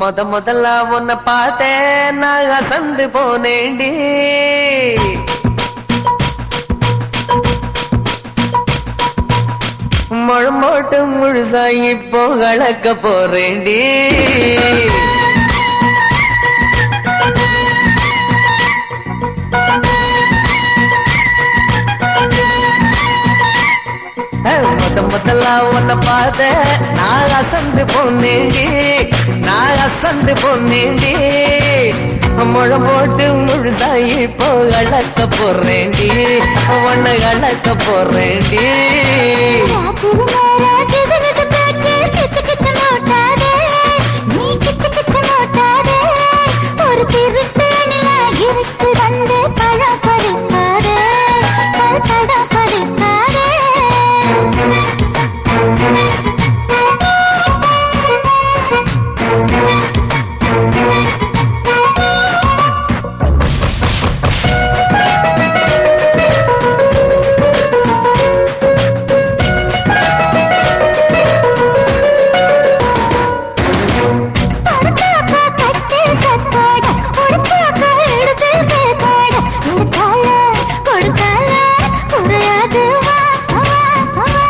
முத முதல்ல உன்னை பார்த்தேன் நான் அசந்து போனேண்டி முழம் போட்டு முழுசா இப்போ கலக்க போறேண்டி முத முதல்ல உன்னை பார்த்த நான் அசந்து போனேண்டி நான் அசந்து போனேண்டி முழம் போட்டு முழுதா இப்போ கலக்க போறேண்டி உன்னை கலக்க போறேண்டி ராத்திரி நேரம் கிது கிது பேச்சு கிச்சு கிச்சு நோட்டாதே நீ கிச்சு கிச்சு நோட்டாதே ஒரு திருட்டு நிலா இருக்கு வந்து பழம் பறிக்காதே பழம் பறிக்காதே பொறுத்தாக்கா கட்டு கட்டோட பொறுத்தாக்கா எடுத்து கேட்டோட எடுத்தால கொடுத்தால குறையாது வா வா வா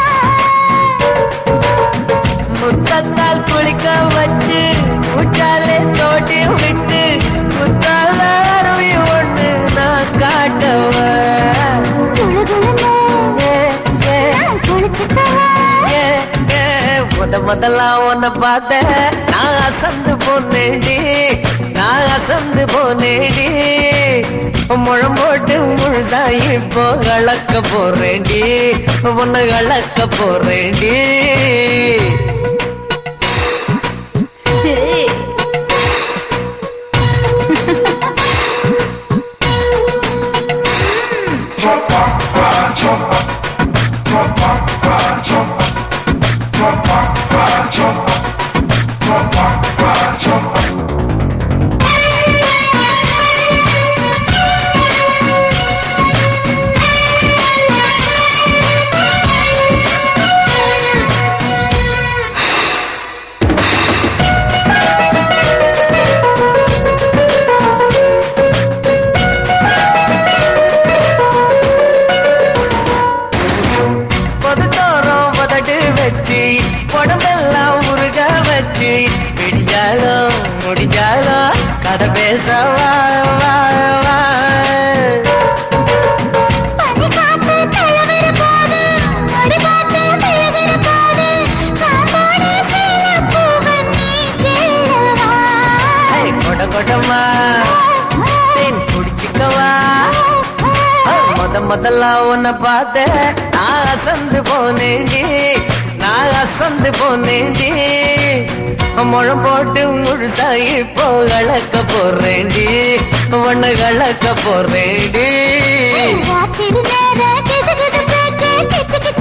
முத்தத்தால் குளிக்க வச்சு முச்சாலே தோட்டி விட்டு முத்தால அருவி ஒண்ணு நான் காட்டவா குளுகுளுன்னு ஏ, ஏ, நான் குளிச்சுட்டவா ஏ, ஏ, முத முதல்ல உன்னை பார்த்தேன் நான் அசந்து போனேடி நான் அசந்து போனேடி முழம் போட்டு முழுதா இப்போ கலக்க போறேன்டி உன்னை கலக்க போறேன்டி பொதுத்தோறும் உதடு வச்சு உடம்பெல்லாம் உருக வச்சு விடிஞ்சாலும் முடிஞ்சாலும் கதை பேச வா வா வா பனி காத்து தழுவிற போது மடி காத்து தழுவிற போது காத்தோட சேர பூவன் நீ சேரவா ஐ, கொட கொடமா தேன் குடிச்சுக்கவா ஆ, முத முதல்ல உன்னை பார்த்த நான் அசந்து போனேண்டி நான் அசந்து போனேண்டி முழம் போட்டு முழுதா இப்போ கலக்க போறேண்டி உன்னை கலக்க போறேண்டி ராத்திரி நேரம் கிது கிது பேச்சு கிச்சு கிச்சு